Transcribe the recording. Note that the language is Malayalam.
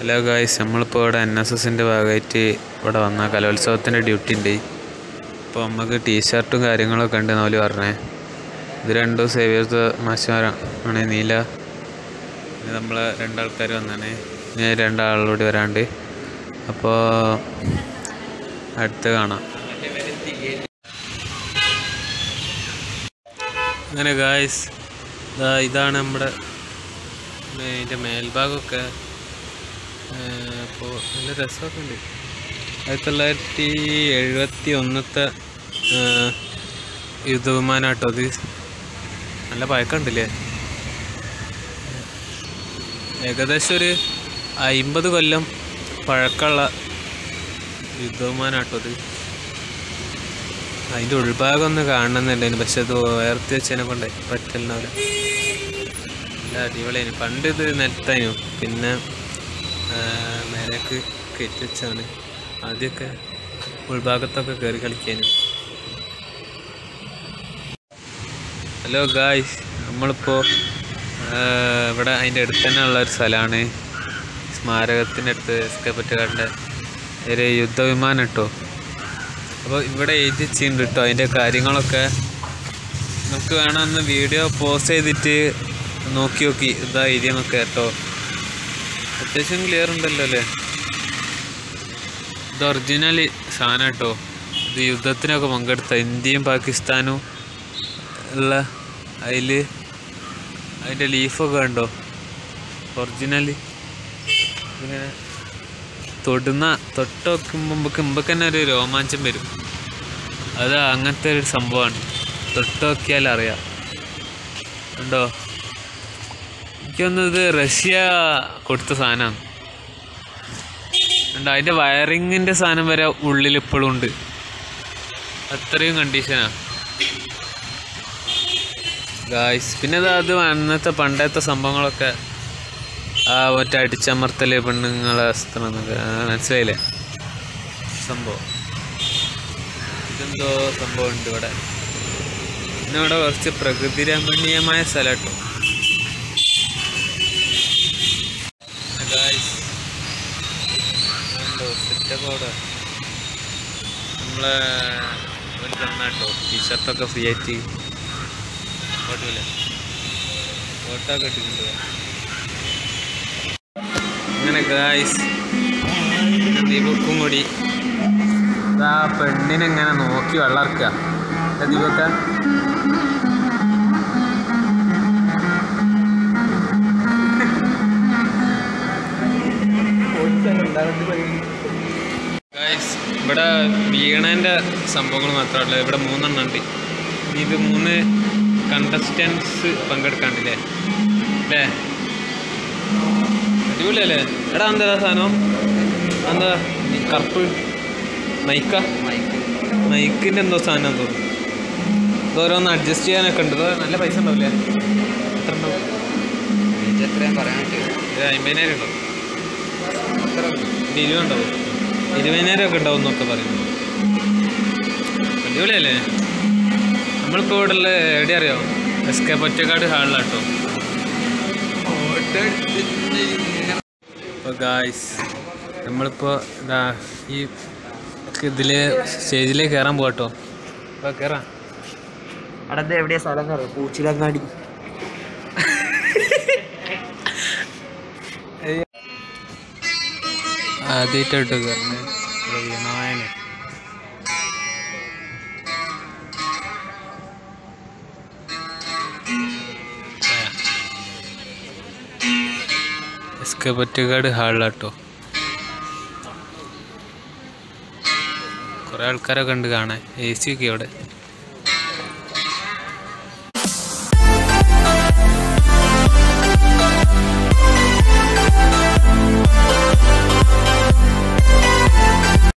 ഹലോ ഗായ്സ് നമ്മളിപ്പോൾ ഇവിടെ എൻ എസ് എസിൻ്റെ ഭാഗമായിട്ട് ഇവിടെ വന്ന കലോത്സവത്തിൻ്റെ ഡ്യൂട്ടി ഉണ്ട് അപ്പോൾ നമുക്ക് ടീഷർട്ടും കാര്യങ്ങളൊക്കെ ഉണ്ട് എന്നോല് പറഞ്ഞേ ഇത് രണ്ടും സേവിയേഴ്സ് മാഷാണ് നീല ഇത് നമ്മളെ രണ്ടാൾക്കാർ വന്നാണ് ഇനി രണ്ടാളോട് വരാണ്ട് അപ്പോൾ അടുത്ത് കാണാം അങ്ങനെ ഗായ്സ് ഇതാണ് നമ്മുടെ ഇതിൻ്റെ മേൽഭാഗമൊക്കെ അപ്പോൾ നല്ല രസമൊക്കെ ഉണ്ട് ആയിരത്തി തൊള്ളായിരത്തി എഴുപത്തി ഒന്നത്തെ യുദ്ധവിമാനാട്ടോ അത് നല്ല പഴക്കമുണ്ടല്ലേ ഏകദേശം ഒരു അയിമ്പത് കൊല്ലം പഴക്കമുള്ള യുദ്ധവിമാനാട്ടോ അത് അതിൻ്റെ ഉൾഭാഗം ഒന്ന് കാണണമെന്നുണ്ടായിരുന്നു പക്ഷെ അത് ഉയർത്തി വെച്ചതിനെ കൊണ്ട് പറ്റലുണ്ടാവില്ല നല്ല അടിപൊളിയായിരുന്നു പണ്ട് ഇത് നിലത്തായിരുന്നു പിന്നെ ആ, മേലേക്ക് കയറ്റി വെച്ചാണ് ആദ്യമൊക്കെ ഉൾഭാഗത്തൊക്കെ കയറി കളിക്കാനും ഹലോ ഗായ്സ് നമ്മളിപ്പോൾ ഇവിടെ അതിൻ്റെ അടുത്ത് തന്നെ ഉള്ള ഒരു സ്ഥലമാണ് സ്മാരകത്തിൻ്റെ അടുത്ത് എസ് കെ പറ്റുകാരുടെ ഒരു യുദ്ധവിമാനം കേട്ടോ അപ്പോൾ ഇവിടെ എഴുതി വെച്ചിട്ടുണ്ട് കേട്ടോ അതിൻ്റെ കാര്യങ്ങളൊക്കെ നമുക്ക് വേണമെന്ന് വീഡിയോ പോസ്റ്റ് ചെയ്തിട്ട് നോക്കി നോക്കി ഇതാ എഴുതിയെന്നൊക്കെ കേട്ടോ അത്യാവശ്യം ക്ലിയർ ഉണ്ടല്ലോ അല്ലേ ഇത് ഒറിജിനൽ സാധനം കേട്ടോ ഇത് യുദ്ധത്തിനൊക്കെ പങ്കെടുത്ത ഇന്ത്യയും പാകിസ്ഥാനും ഉള്ള അതിൽ അതിൻ്റെ ലീഫൊക്കെ കണ്ടോ ഒറിജിനൽ ഇങ്ങനെ തൊടുന്ന തൊട്ട് നോക്കുമ്പോൾ നമുക്ക് മുമ്പൊക്കെ തന്നെ ഒരു രോമാഞ്ചം വരും അത് അങ്ങനത്തെ ഒരു സംഭവമാണ് തൊട്ട് നോക്കിയാൽ അറിയാം ഉണ്ടോ എനിക്കൊന്നത് റഷ്യ കൊടുത്ത സാധനമാണ് ഉണ്ട് അതിൻ്റെ വയറിങ്ങിൻ്റെ സാധനം വരെ ഉള്ളിൽ ഇപ്പോഴും ഉണ്ട് അത്രയും കണ്ടീഷനാ ഗായ്സ് പിന്നെ ഇത് അത് അന്നത്തെ പണ്ടത്തെ സംഭവങ്ങളൊക്കെ ആ മറ്റേ അടിച്ചമർത്തല് പെണ്ണുങ്ങളെ വസ്ത്രം എന്നൊക്കെ ആ, മനസ്സിലായില്ലേ സംഭവം ഇതെന്തോ സംഭവം ഉണ്ട് ഇവിടെ പിന്നെ ഇവിടെ കുറച്ച് പ്രകൃതി രമണീയമായ സ്ഥലം കേട്ടോ ഗായ്സ് ഉണ്ടോ സെറ്റൊക്കെ അവിടെ നമ്മളെ ഒരു തന്നാട്ടോ ടീഷർട്ടൊക്കെ ഫ്രീ ആയിട്ട് കുഴപ്പമില്ല ഫോട്ടോ ഒക്കെ ഇട്ടിട്ടുണ്ട് അങ്ങനെ ഗായ്സ് ദീപക്കും കൂടി ആ പെണ്ണിനെ ഇങ്ങനെ നോക്കി വെള്ളർക്കുക ദീപക്ക ഗായ്സ് ഇവിടെ വീണേൻ്റെ സംഭവങ്ങൾ മാത്രമല്ല ഇവിടെ മൂന്നെണ്ണം ഉണ്ട് ഇനി ഇത് മൂന്ന് കണ്ടസ്റ്റൻസ് പങ്കെടുക്കാണ്ടില്ലേ അല്ലേ അടിപൊളിയല്ലേ എടാ എന്താ സാധനം എന്താ ഈ കറുപ്പ് മൈക്ക മൈക്കിൻ്റെ എന്തോ സാധനം തോന്നുന്നു ഇത് ഓരോന്ന് അഡ്ജസ്റ്റ് ചെയ്യാനൊക്കെ ഉണ്ട് ഇത് നല്ല പൈസ ഉണ്ടാവില്ലേ എത്ര ഉണ്ടാവും എത്രയും പറയാൻ പറ്റും ഇത് അമ്പതിനായിരം ഉണ്ടാവും ഇത് ഇരുപത് ഉണ്ടാവും ഇരുപതിനായിരം ഒക്കെ ഉണ്ടാവും എന്നൊക്കെ പറയുന്നു അടിപൊളിയല്ലേ നമ്മളിപ്പോൾ ഇവിടെ ഉള്ള എവിടെ അറിയോ എസ് കെ പൊറ്റക്കാട് ഹാളിലാട്ടോ ഇപ്പോൾ ഗായ്സ് നമ്മളിപ്പോൾ ഇതാ ഈ ഇതിൽ സ്റ്റേജിലേക്ക് കയറാൻ പോകട്ടോ അപ്പോൾ കയറാം അവിടെ എവിടെയാ സ്ഥലം അറിയാം പൂച്ചിലങ്ങാടി ആദ്യമായിട്ടായിട്ട് കയറണേ വീണായനെ എസ് കെ പൊറ്റക്കാട് ഹാളിലാട്ടോ കുറേ ആൾക്കാരൊക്കെ ഉണ്ട് കാണാൻ എ സി ഒക്കെ അവിടെ